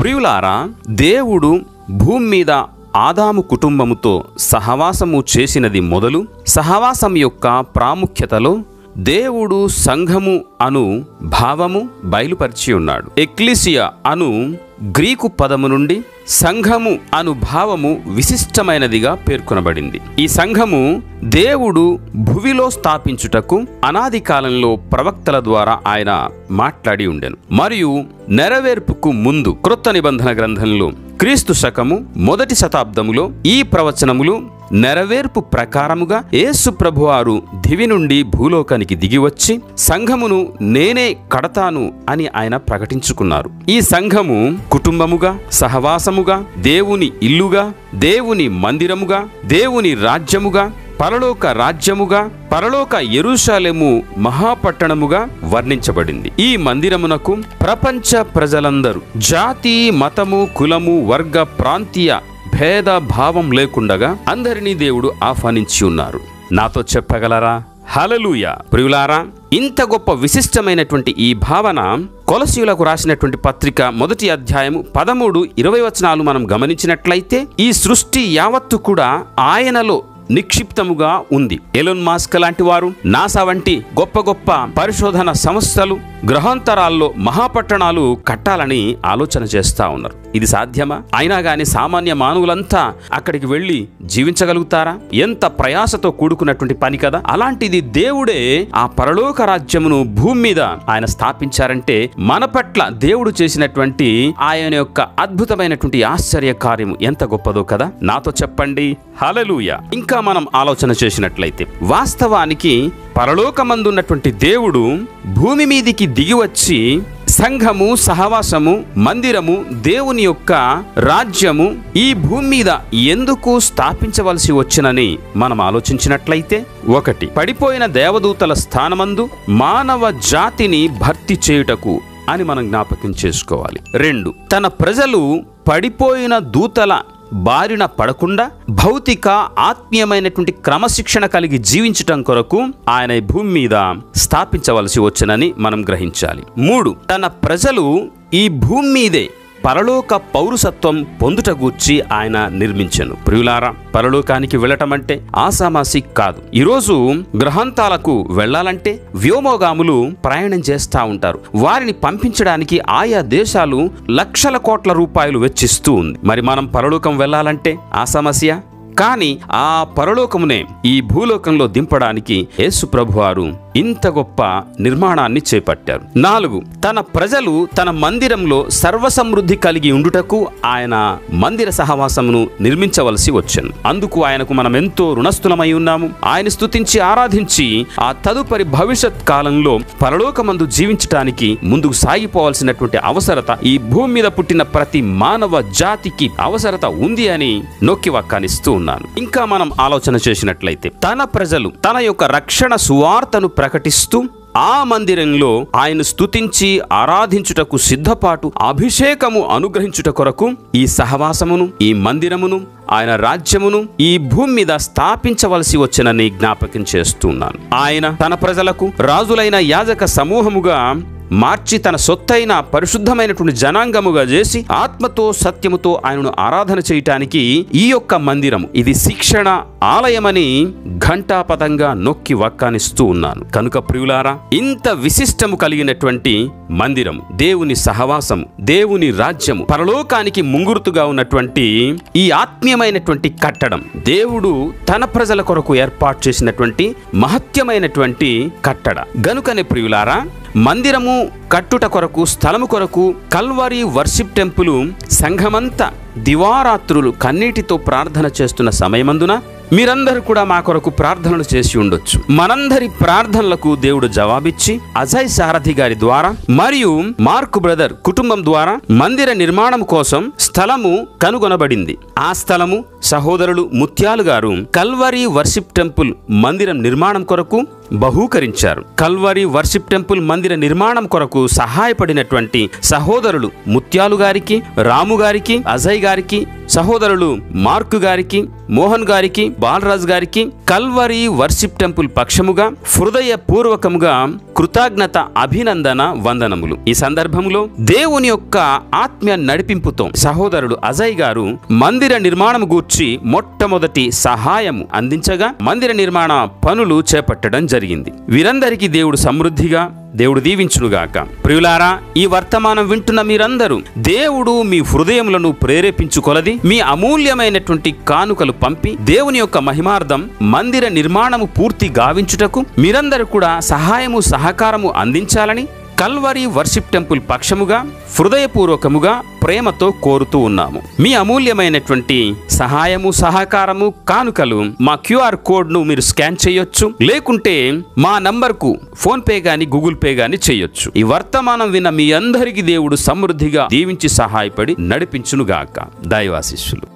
ప్రియులారా దేవుడు భూమి మీద ఆదాము కుటుంబముతో సహవాసము చేసినది మొదలు సహవాసం యొక్క ప్రాముఖ్యతలో దేవుడు సంఘము అను భావము బయలుపరిచి ఉన్నాడు ఎక్లిసియా అను గ్రీకు పదము నుండి సంఘము అను భావము విశిష్టమైనదిగా పేర్కొనబడింది ఈ సంఘము దేవుడు భువిలో స్థాపించుటకు అనాది కాలంలో ప్రవక్తల ద్వారా ఆయన మాట్లాడి ఉండెను మరియు నెరవేర్పుకు ముందు క్రొత్త నిబంధన గ్రంథంలో క్రీస్తు శకము మొదటి శతాబ్దములో ఈ ప్రవచనములు నెరవేర్పు ప్రకారముగా యేసు ప్రభువారు దివి నుండి భూలోకానికి దిగివచ్చి సంఘమును నేనే కడతాను అని ఆయన ప్రకటించుకున్నారు ఈ సంఘము కుటుంబముగా సహవాసముగా దేవుని ఇల్లుగా దేవుని మందిరముగా దేవుని రాజ్యముగా పరలోక రాజ్యముగా పరలోక ఎరుషాలెము మహాపట్టణముగా వర్ణించబడింది ఈ మందిరమునకు ప్రపంచ ప్రజలందరూ జాతి మతము కులము వర్గ ప్రాంతీయ భేద భావం లేకుండగా అందరినీ దేవుడు ఆహ్వానించి ఉన్నారు నాతో చెప్పగలరా హలలుయ ప్రియులారా ఇంత గొప్ప విశిష్టమైనటువంటి ఈ భావన కొలసీయులకు రాసినటువంటి పత్రిక మొదటి అధ్యాయము పదమూడు ఇరవై వచనాలు మనం గమనించినట్లయితే ఈ సృష్టి యావత్తు కూడా ఆయనలో నిక్షిప్తముగా ఉంది ఎలోన్ మాస్క్ లాంటి వారు నాసా వంటి గొప్ప గొప్ప పరిశోధన సంస్థలు గ్రహాంతరాల్లో మహాపట్టణాలు కట్టాలని ఆలోచన చేస్తా ఉన్నారు ఇది సాధ్యమా అయినా గాని సామాన్య మానవులంతా అక్కడికి వెళ్ళి జీవించగలుగుతారా ఎంత ప్రయాసతో కూడుకున్నటువంటి పని కదా అలాంటిది దేవుడే ఆ పరలోక రాజ్యమును భూమి మీద ఆయన స్థాపించారంటే మన పట్ల దేవుడు చేసినటువంటి ఆయన యొక్క అద్భుతమైనటువంటి ఆశ్చర్య కార్యము ఎంత గొప్పదో కదా నాతో చెప్పండి హలలుయ ఇంకా మనం ఆలోచన చేసినట్లయితే వాస్తవానికి పరలోకమందున్నటువంటి దేవుడు భూమి మీదికి దిగివచ్చి సంఘము సహవాసము మందిరము దేవుని యొక్క రాజ్యము ఈ భూమి మీద ఎందుకు స్థాపించవలసి వచ్చినని మనం ఆలోచించినట్లయితే ఒకటి పడిపోయిన దేవదూతల స్థానమందు మానవ జాతిని భర్తీ చేయుటకు అని మనం జ్ఞాపకం చేసుకోవాలి రెండు తన ప్రజలు పడిపోయిన దూతల బారిన పడకుండా భౌతిక ఆత్మీయమైనటువంటి క్రమశిక్షణ కలిగి జీవించటం కొరకు ఆయన ఈ భూమి మీద స్థాపించవలసి వచ్చనని మనం గ్రహించాలి మూడు తన ప్రజలు ఈ భూమి మీదే పరలోక పౌరుసత్వం పొందుట గూర్చి ఆయన నిర్మించెను ప్రియులారా పరలోకానికి వెళ్ళటం అంటే ఆసామాసి కాదు ఈరోజు గ్రహాంతాలకు వెళ్ళాలంటే వ్యోమోగాములు ప్రయాణం చేస్తూ ఉంటారు వారిని పంపించడానికి ఆయా దేశాలు లక్షల కోట్ల రూపాయలు వెచ్చిస్తూ ఉంది మరి మనం పరలోకం వెళ్ళాలంటే ఆ సమస్య కానీ ఆ పరలోకమునే ఈ భూలోకంలో దింపడానికి యేసు ప్రభువారు ఇంత గొప్ప నిర్మాణాన్ని చేపట్టారు నాలుగు తన ప్రజలు తన మందిరంలో సర్వసమృద్ధి కలిగి ఉండుటకు ఆయన మందిర సహవాసమును నిర్మించవలసి వచ్చాను అందుకు ఆయనకు మనం ఎంతో రుణస్థులమై ఉన్నాము ఆయన స్తుతించి ఆరాధించి ఆ తదుపరి భవిష్యత్ కాలంలో పరలోకమందు జీవించటానికి ముందుకు సాగిపోవాల్సినటువంటి అవసరత ఈ భూమి మీద పుట్టిన ప్రతి మానవ జాతికి అవసరత ఉంది అని నొక్కి వక్కానిస్తూ ఉన్నాను ఇంకా మనం ఆలోచన చేసినట్లయితే తన ప్రజలు తన యొక్క రక్షణ సువార్తను ప్రకటిస్తూ ఆ మందిరంలో ఆయన స్తుతించి ఆరాధించుటకు సిద్ధపాటు అభిషేకము అనుగ్రహించుట కొరకు ఈ సహవాసమును ఈ మందిరమును ఆయన రాజ్యమును ఈ భూమి మీద స్థాపించవలసి వచ్చనని జ్ఞాపకం చేస్తున్నాను ఆయన తన ప్రజలకు రాజులైన యాజక సమూహముగా మార్చి తన సొత్తైన పరిశుద్ధమైనటువంటి జనాంగముగా చేసి ఆత్మతో సత్యముతో ఆయనను ఆరాధన చేయటానికి ఈ యొక్క మందిరం ఇది శిక్షణ ఆలయమని ఘంటాపదంగా నొక్కి వక్కానిస్తూ ఉన్నాను కనుక ప్రియులారా ఇంత విశిష్టము కలిగినటువంటి మందిరం దేవుని సహవాసము దేవుని రాజ్యము పరలోకానికి ముంగురుతుగా ఉన్నటువంటి ఈ ఆత్మీయమైనటువంటి కట్టడం దేవుడు తన ప్రజల కొరకు ఏర్పాటు చేసినటువంటి మహత్యమైనటువంటి కట్టడ గనుకనే ప్రియులారా మందిరము కట్టుట కొరకు స్థలము కొరకు కల్వరి వర్షిప్ టెంపుల్ సంఘమంతా దివారాత్రులు కన్నీటితో ప్రార్థన చేస్తున్న సమయమందున మీరందరూ కూడా మా కొరకు ప్రార్థనలు చేసి ఉండొచ్చు మనందరి ప్రార్థనలకు దేవుడు జవాబిచ్చి అజయ్ సారథి గారి ద్వారా మరియు మార్క్ బ్రదర్ కుటుంబం ద్వారా మందిర నిర్మాణం కోసం స్థలము కనుగొనబడింది ఆ స్థలము సహోదరులు ముత్యాలు గారు కల్వరి వర్షిప్ టెంపుల్ మందిరం నిర్మాణం కొరకు బహూకరించారు కల్వరి వర్షిప్ టెంపుల్ మందిర నిర్మాణం కొరకు సహాయపడినటువంటి సహోదరులు ముత్యాలు గారికి రాము గారికి అజయ్ గారికి సహోదరులు మార్కు గారికి మోహన్ గారికి బాలరాజు గారికి కల్వరి వర్షిప్ టెంపుల్ పక్షముగా హృదయ పూర్వకముగా కృతజ్ఞత అభినందన వందనములు ఈ సందర్భంలో దేవుని యొక్క ఆత్మీయ నడిపింపుతో సహోదరుడు అజయ్ గారు మందిర నిర్మాణం గూర్చి మొట్టమొదటి సహాయము అందించగా మందిర నిర్మాణ పనులు చేపట్టడం జరిగింది వీరందరికీ దేవుడు సమృద్ధిగా దేవుడు దీవించునుగాక ప్రియులారా ఈ వర్తమానం వింటున్న మీరందరూ దేవుడు మీ హృదయములను ప్రేరేపించుకొలది మీ అమూల్యమైనటువంటి కానుకలు పంపి దేవుని యొక్క మహిమార్థం మందిర నిర్మాణము పూర్తి గావించుటకు మీరందరూ కూడా సహాయము సహకారము అందించాలని కల్వరి వర్షిప్ టెంపుల్ పక్షముగా హృదయపూర్వకముగా ప్రేమతో కోరుతూ ఉన్నాము మీ అమూల్యమైనటువంటి సహాయము సహకారము కానుకలు మా క్యూఆర్ కోడ్ను మీరు స్కాన్ చేయొచ్చు లేకుంటే మా నంబర్కు ఫోన్ పే గాని గూగుల్ పే గాని చేయొచ్చు ఈ వర్తమానం విన్న మీ అందరికీ దేవుడు సమృద్ధిగా దీవించి సహాయపడి నడిపించునుగాక దైవాశిష్యులు